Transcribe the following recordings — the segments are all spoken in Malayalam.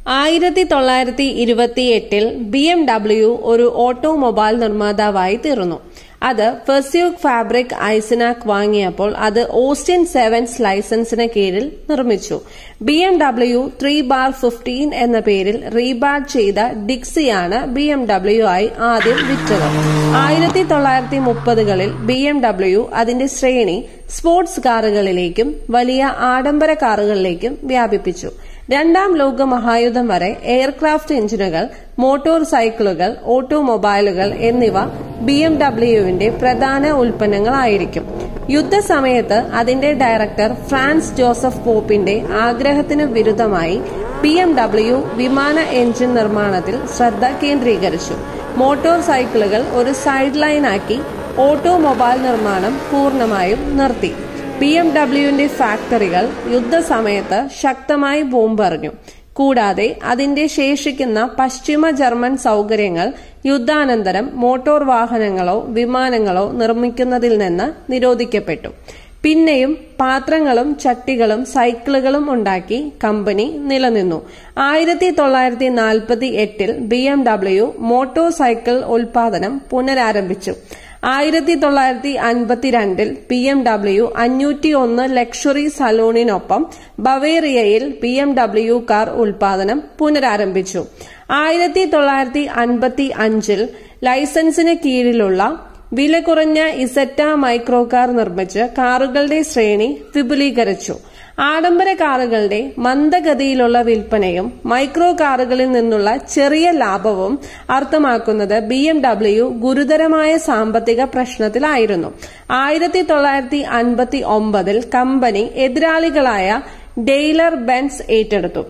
ആയിരത്തി തൊള്ളായിരത്തി ഇരുപത്തി എട്ടിൽ ബി എം ഡബ്ല്യു ഒരു ഓട്ടോമൊബൈൽ നിർമ്മാതാവായി തീർന്നു അത് ഫെസ്യൂക് ഫാബ്രിക് ഐസിനാക് വാങ്ങിയപ്പോൾ അത് ഓസ്റ്റിൻ സെവൻസ് ലൈസൻസിന് കീഴിൽ നിർമ്മിച്ചു B M W three bar fifteen എന്ന പേരിൽ റീബാഡ് ചെയ്ത ഡിക്സിയാണ് ബി എം ഡബ്ല്യു ആയി ആദ്യം വിറ്റത് ആയിരത്തി തൊള്ളായിരത്തി മുപ്പതുകളിൽ ബി എം ഡബ്ല്യു അതിന്റെ ശ്രേണി സ്പോർട്സ് കാറുകളിലേക്കും വലിയ ആഡംബര കാറുകളിലേക്കും വ്യാപിപ്പിച്ചു രണ്ടാം ലോക മഹായുദ്ധം വരെ എയർക്രാഫ്റ്റ് എഞ്ചിനുകൾ മോട്ടോർ സൈക്കിളുകൾ ഓട്ടോമൊബൈലുകൾ എന്നിവ ബി എം ഡബ്ല്യുവിന്റെ പ്രധാന ഉൽപ്പന്നങ്ങളായിരിക്കും യുദ്ധസമയത്ത് അതിന്റെ ഡയറക്ടർ ഫ്രാൻസ് ജോസഫ് പോപ്പിന്റെ ആഗ്രഹത്തിന് വിരുദ്ധമായി ബി എം ഡബ്ല്യു വിമാന എഞ്ചിൻ നിർമ്മാണത്തിൽ ശ്രദ്ധ കേന്ദ്രീകരിച്ചു മോട്ടോർ സൈക്കിളുകൾ ഒരു സൈഡ് ലൈനാക്കി ഓട്ടോമൊബൈൽ നിർമ്മാണം പൂർണ്ണമായും നിർത്തി ബി എം ഡബ്ല്യുവിന്റെ ഫാക്ടറികൾ യുദ്ധസമയത്ത് ശക്തമായി ബോംബെറിഞ്ഞു കൂടാതെ അതിന്റെ ശേഷിക്കുന്ന പശ്ചിമ ജർമ്മൻ സൗകര്യങ്ങൾ യുദ്ധാനന്തരം മോട്ടോർ വാഹനങ്ങളോ വിമാനങ്ങളോ നിർമ്മിക്കുന്നതിൽ നിന്ന് നിരോധിക്കപ്പെട്ടു പിന്നെയും പാത്രങ്ങളും ചട്ടികളും സൈക്കിളുകളും ഉണ്ടാക്കി കമ്പനി നിലനിന്നു ആയിരത്തി തൊള്ളായിരത്തി നാൽപ്പത്തി എട്ടിൽ B M W motorcycle ഉൽപാദനം പുനരാരംഭിച്ചു ആയിരത്തി തൊള്ളായിരത്തി അൻപത്തിരണ്ടിൽ ബി എം ഡബ്ല്യു അഞ്ഞൂറ്റി ഒന്ന് ലക്ഷറി സലൂണിനൊപ്പം ബവേറിയയിൽ ബി എം ഡബ്ല്യു കാർ ഉൽപാദനം പുനരാരംഭിച്ചു ആയിരത്തി തൊള്ളായിരത്തി അൻപത്തി അഞ്ചിൽ ലൈസൻസിന് കീഴിലുള്ള വില കുറഞ്ഞ ഇസറ്റ മൈക്രോ കാർ നിർമ്മിച്ച് കാറുകളുടെ ശ്രേണി വിപുലീകരിച്ചു ആഡംബര കാറുകളുടെ മന്ദഗതിയിലുള്ള വിൽപ്പനയും മൈക്രോ കാറുകളിൽ നിന്നുള്ള ചെറിയ ലാഭവും അർത്ഥമാക്കുന്നത് ബി എം ഡബ്ല്യു ഗുരുതരമായ സാമ്പത്തിക പ്രശ്നത്തിലായിരുന്നു ആയിരത്തി തൊള്ളായിരത്തി അൻപത്തി ഒമ്പതിൽ കമ്പനി എതിരാളികളായ ഡെയ്ലർ ബെൻസ് ഏറ്റെടുത്തു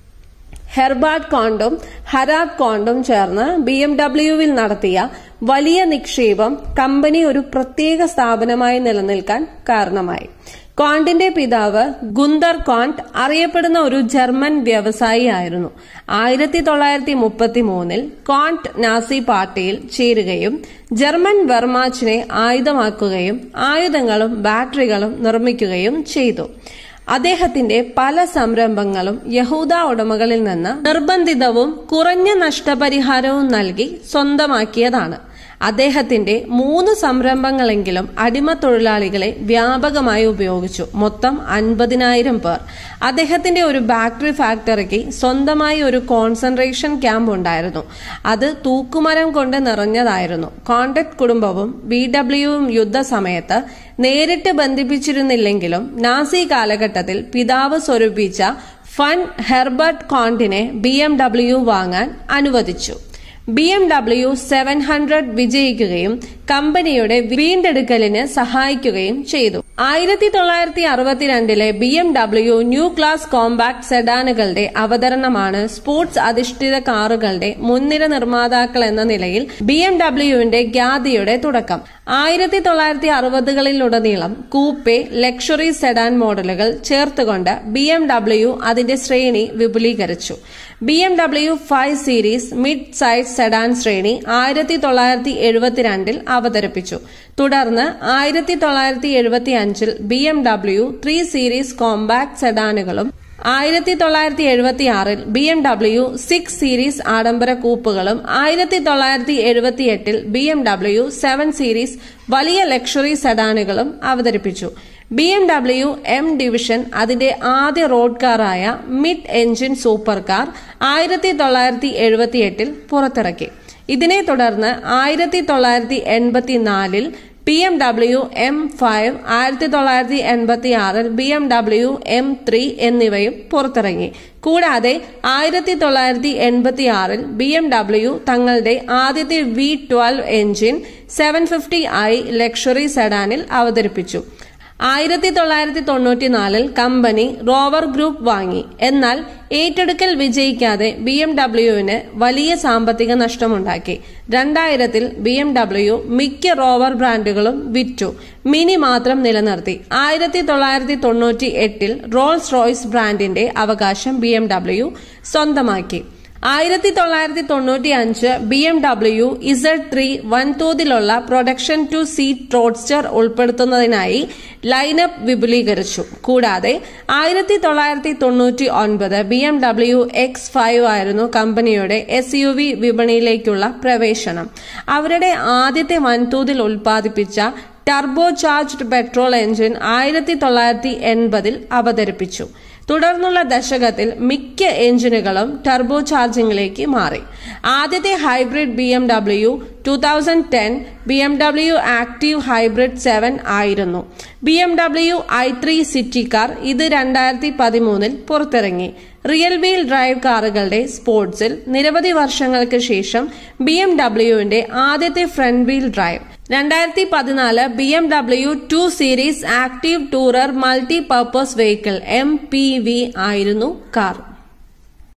ഹെർബാർട്ട് കോണ്ടും ഹരാത് കോണ്ടും ചേർന്ന് ബി എം ഡബ്ല്യുവിൽ നടത്തിയ വലിയ നിക്ഷേപം കമ്പനി ഒരു പ്രത്യേക സ്ഥാപനമായി നിലനിൽക്കാൻ കാരണമായി കോണ്ടിന്റെ പിതാവ് ഗുന്തർ കോണ്ട് അറിയപ്പെടുന്ന ഒരു ജർമ്മൻ വ്യവസായി ആയിരുന്നു ആയിരത്തി തൊള്ളായിരത്തി മുപ്പത്തി മൂന്നിൽ കോണ്ട് നാസി പാർട്ടിയിൽ ചേരുകയും ജർമ്മൻ വെർമാച്ചിനെ ആയുധമാക്കുകയും ആയുധങ്ങളും ബാറ്ററികളും നിർമ്മിക്കുകയും ചെയ്തു അദ്ദേഹത്തിന്റെ പല സംരംഭങ്ങളും യഹൂദ ഉടമകളിൽ നിന്ന് നിർബന്ധിതവും കുറഞ്ഞ നഷ്ടപരിഹാരവും നൽകി സ്വന്തമാക്കിയതാണ് അദ്ദേഹത്തിന്റെ മൂന്ന് സംരംഭങ്ങളെങ്കിലും അടിമ തൊഴിലാളികളെ വ്യാപകമായി ഉപയോഗിച്ചു മൊത്തം അൻപതിനായിരം പേർ അദ്ദേഹത്തിന്റെ ഒരു ബാറ്ററി ഫാക്ടറിക്ക് സ്വന്തമായി ഒരു കോൺസെൻട്രേഷൻ ക്യാമ്പ് ഉണ്ടായിരുന്നു അത് തൂക്കുമരം കൊണ്ട് നിറഞ്ഞതായിരുന്നു കോണ്ടക്ട് കുടുംബവും ബി ഡബ്ല്യുവും യുദ്ധസമയത്ത് നേരിട്ട് ബന്ധിപ്പിച്ചിരുന്നില്ലെങ്കിലും നാസി കാലഘട്ടത്തിൽ പിതാവ് സ്വരൂപിച്ച ഫൺ ഹെർബർട്ട് കോണ്ടിനെ ബി എം ഡബ്ല്യു വാങ്ങാൻ അനുവദിച്ചു B M W seven hundred വിജയിക്കുകയും കമ്പനിയുടെ വീണ്ടെടുക്കലിന് സഹായിക്കുകയും ചെയ്തു ആയിരത്തി തൊള്ളായിരത്തി അറുപത്തിരണ്ടിലെ B M W new class compact സെഡാനുകളുടെ അവതരണമാണ് സ്പോർട്സ് അധിഷ്ഠിത കാറുകളുടെ മുൻനിര നിർമ്മാതാക്കൾ എന്ന നിലയിൽ ബി എം ഡബ്ല്യുവിന്റെ ഖ്യാതിയുടെ തുടക്കം ആയിരത്തി തൊള്ളായിരത്തി അറുപതുകളിലുടനീളം കൂപ്പെ ലക്ഷറി സെഡാൻ മോഡലുകൾ ചേർത്തുകൊണ്ട് ബി എം ഡബ്ല്യു അതിന്റെ ശ്രേണി വിപുലീകരിച്ചു B M W five series mid size sedan ശ്രേണി ആയിരത്തി തൊള്ളായിരത്തി എഴുപത്തിരണ്ടിൽ അവതരിപ്പിച്ചു തുടർന്ന് ആയിരത്തി തൊള്ളായിരത്തി എഴുപത്തി അഞ്ചിൽ B M W three series compact സെഡാനുകളും ആയിരത്തി തൊള്ളായിരത്തി എഴുപത്തി ആറിൽ B M W six series ആഡംബര കൂപ്പുകളും ആയിരത്തി തൊള്ളായിരത്തി എഴുപത്തി എട്ടിൽ B M W seven series വലിയ ലക്ഷറി സെഡാനുകളും അവതരിപ്പിച്ചു B M W M division അതിന്റെ ആദ്യ റോഡ് കാറായ മിഡ് എഞ്ചിൻ സൂപ്പർ കാർ ആയിരത്തി തൊള്ളായിരത്തി എഴുപത്തി എട്ടിൽ പുറത്തിറക്കി ഇതിനെ തുടർന്ന് ആയിരത്തി തൊള്ളായിരത്തി എൺപത്തിനാലിൽ B M W M five ആയിരത്തി തൊള്ളായിരത്തി എൺപത്തി ആറിൽ B M W M three എന്നിവയും പുറത്തിറങ്ങി കൂടാതെ ആയിരത്തി തൊള്ളായിരത്തി എൺപത്തി ആറിൽ ബി എം ഡബ്ല്യു തങ്ങളുടെ ആദ്യത്തെ V twelve engine seven fifty i luxury സെഡാനിൽ അവതരിപ്പിച്ചു ആയിരത്തി തൊള്ളായിരത്തി തൊണ്ണൂറ്റിനാലിൽ കമ്പനി റോവർ ഗ്രൂപ്പ് വാങ്ങി എന്നാൽ ഏറ്റെടുക്കൽ വിജയിക്കാതെ ബി എം ഡബ്ല്യുവിന് വലിയ സാമ്പത്തിക നഷ്ടമുണ്ടാക്കി രണ്ടായിരത്തിൽ ബി എം ഡബ്ല്യു മിക്ക റോവർ ബ്രാൻഡുകളും വിറ്റു മിനി മാത്രം നിലനിർത്തി ആയിരത്തി തൊള്ളായിരത്തി തൊണ്ണൂറ്റി എട്ടിൽ റോൾസ് റോയ്സ് ബ്രാൻഡിന്റെ അവകാശം ബി എം ഡബ്ല്യു സ്വന്തമാക്കി ആയിരത്തി തൊള്ളായിരത്തി തൊണ്ണൂറ്റി അഞ്ച് B M W Z three വൻതോതിലുള്ള പ്രൊഡക്ഷൻ ടു സീറ്റ് റോഡ്സ്റ്റർ ഉൾപ്പെടുത്തുന്നതിനായി ലൈനപ്പ് വിപുലീകരിച്ചു കൂടാതെ ആയിരത്തി തൊള്ളായിരത്തി തൊണ്ണൂറ്റി ഒൻപത് B M W X five ആയിരുന്നു കമ്പനിയുടെ എസ് യു വി വിപണിയിലേക്കുള്ള പ്രവേശനം അവരുടെ ആദ്യത്തെ വൻതോതിൽ ഉൽപ്പാദിപ്പിച്ച ടർബോ ചാർജ്ഡ് പെട്രോൾ എഞ്ചിൻ ആയിരത്തി തൊള്ളായിരത്തി എൺപതിൽ അവതരിപ്പിച്ചു തുടർന്നുള്ള ദശകത്തിൽ മിക്ക എഞ്ചിനുകളും ടർബോ ചാർജിംഗിലേക്ക് മാറി ആദ്യത്തെ hybrid B M W two thousand ten B M W active hybrid seven ആയിരുന്നു B M W i three city car ഇത് രണ്ടായിരത്തി പതിമൂന്നിൽ പുറത്തിറങ്ങി റിയൽ വീൽ ഡ്രൈവ് കാറുകളുടെ സ്പോർട്സിൽ നിരവധി വർഷങ്ങൾക്ക് ശേഷം ബി എം ഡബ്ല്യുവിന്റെ ആദ്യത്തെ ഫ്രണ്ട് വീൽ ഡ്രൈവ് രണ്ടായിരത്തി പതിനാല് B M W two series active tourer multi purpose vehicle M P V ആയിരുന്നു കാർ